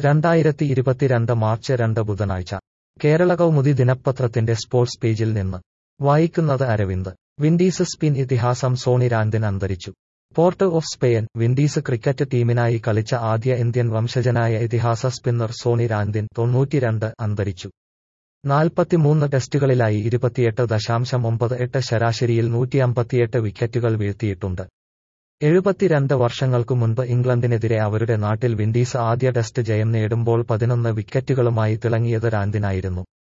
രണ്ടായിരത്തി ഇരുപത്തിരണ്ട് മാർച്ച് രണ്ട് ബുധനാഴ്ച കേരള കൗമുദി ദിനപത്രത്തിന്റെ സ്പോർട്സ് പേജിൽ നിന്ന് വായിക്കുന്നത് അരവിന്ദ് വിൻഡീസ് സ്പിൻ ഇതിഹാസം സോണി രാന്തിൻ അന്തരിച്ചു Port of Spain Windies cricket ടീമിനായി കളിച്ച ആദ്യ ഇന്ത്യൻ വംശജനായ ഇതിഹാസ സ്പിന്നർ സോണി രാന്തിൻ തൊണ്ണൂറ്റിരണ്ട് അന്തരിച്ചു നാൽപ്പത്തിമൂന്ന് ടെസ്റ്റുകളിലായി ഇരുപത്തിയെട്ട് ദശാംശം ഒമ്പത് എട്ട് ശരാശരിയിൽ നൂറ്റിയമ്പത്തിയെട്ട് വിക്കറ്റുകൾ വീഴ്ത്തിയിട്ടുണ്ട് എഴുപത്തിരണ്ട് വർഷങ്ങൾക്കു മുൻപ് ഇംഗ്ലണ്ടിനെതിരെ അവരുടെ നാട്ടിൽ വിൻഡീസ് ആദ്യ ടെസ്റ്റ് ജയം നേടുമ്പോൾ പതിനൊന്ന് വിക്കറ്റുകളുമായി തിളങ്ങിയത് രാന്തിനായിരുന്നു